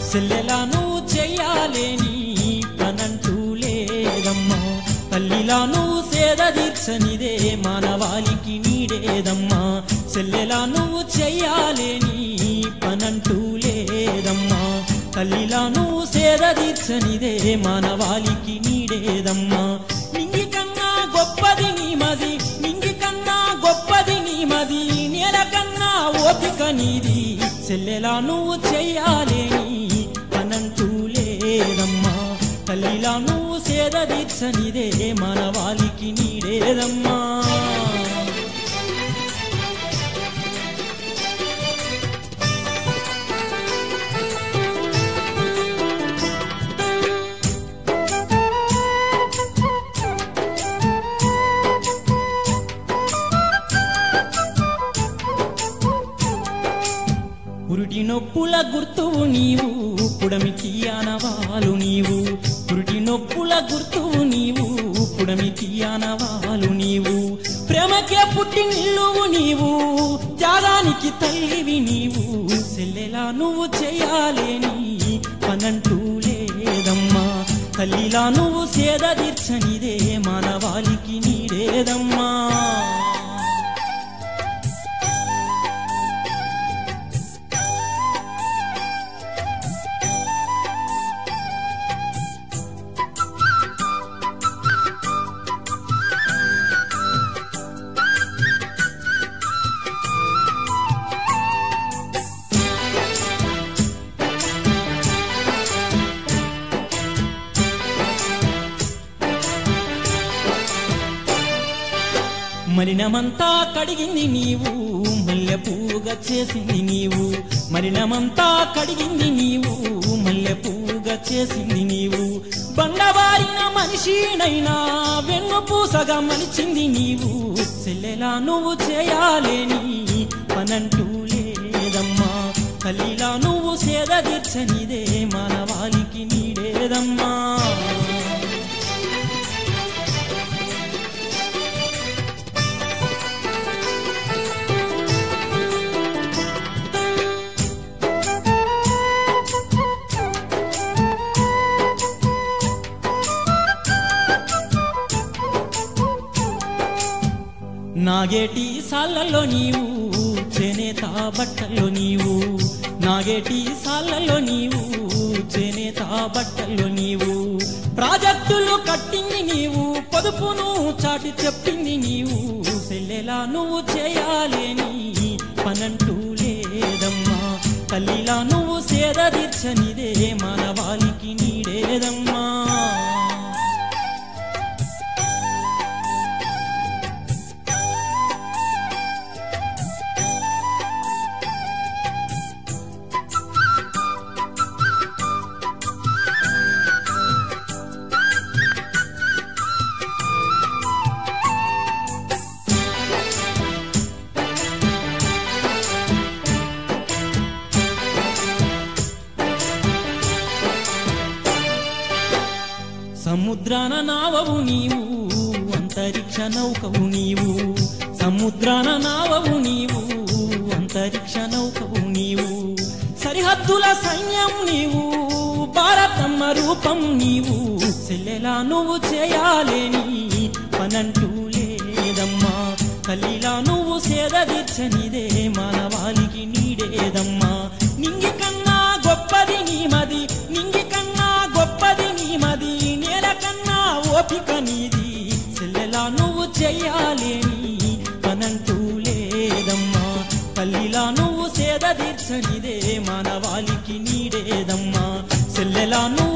సెల్లెలా నువ్వు చెయ్యాలేని పనంటూ లేదమ్మా తల్లిలా నువ్వు సేద తీర్చనిదే మానవాళికి నీడేదమ్మా సెల్లెలా నువ్వు చెయ్యాలేని పనంటూ లేదమ్మా తల్లిలా నువ్వు సేద తీర్చనిదే మానవాళికి నీడేదమ్మా నింగి కన్నా గొప్పది నీ మది నింగి కన్నా గొప్పది నీ మది నేల కన్నా ఓపిక నీది చెల్లెలా నువ్వు చెయ్యాలేని పనంటూ లేదమ్మా తల్లిలా నువ్వు సేద తీర్చనిదే మానవాళికి నీడేదమ్మా పురుటి నొప్పుల గుర్తువు నీవు పుడమికి ఆనవాలు నీవు పురుటి నొప్పుల గుర్తువు నీవు పుడమికి ఆనవాలు నీవు ప్రేమకే పుట్టి నిల్లువు నీవు త్యాగానికి తల్లివి నీవు సెల్లెలా నువ్వు చేయాలేని పనంటూ లేదమ్మా తల్లిలా నువ్వు సేద తీర్చనిదే మానవాళికి నీడేదమ్మా మలినమంతా కడిగింది నీవు మల్లె పువ్వుగా చేసింది నీవు మలినమంతా కడిగింది నీవు మల్లె పువ్వుగా చేసింది నీవు బండబారిన మనిషినైనా వెన్ను పూసగా మలిచింది నీవు చెల్లెలా నువ్వు చేయాలేని పనంటూ లేదమ్మా తల్లిలా నువ్వు సేద తీర్చనిదే మానవాళికి నీడేదమ్మా నాగేటి సాళ్ళల్లో నీవు చేనేత బట్టల్లో నీవు నాగేటి సాళ్ళల్లో నీవు చేనేత బట్టల్లో నీవు ప్రాజెక్టులు కట్టింది నీవు పొదుపును చాటి చెప్పింది నీవు సెల్లెలా నువ్వు చేయాలేని పనంటూ లేదమ్మా తల్లిలా నువ్వు సేద తీర్చనిదే మానవాళికి నీడేదమ్మా సముద్రాన నావవు నీవు అంతరిక్ష నౌకవు నీవు సముద్రాన నావవు నీవు అంతరిక్ష నౌకవు నీవు సరిహద్దుల సైన్యం నీవు భారతమ్మ రూపం నీవు చెల్లెలా నువ్వు చేయాలేని పనంటూ లేదమ్మా తల్లిలా నువ్వు సేద తీర్చనిదే మానవాళికి నీడేదమ్మా నింగి కన్నా గొప్పది నీ మది నింగి కన్నా గొప్పది నీ మది నేల కన్నా ఓపిక నీది చెల్లెలా నువ్వు చెయ్యాలేని పనంటూ లేదమ్మా తల్లిలా నువ్వు సేద తీర్చనిదే మానవాళికి నీడేదమ్మా చెల్లెలా నువ్వు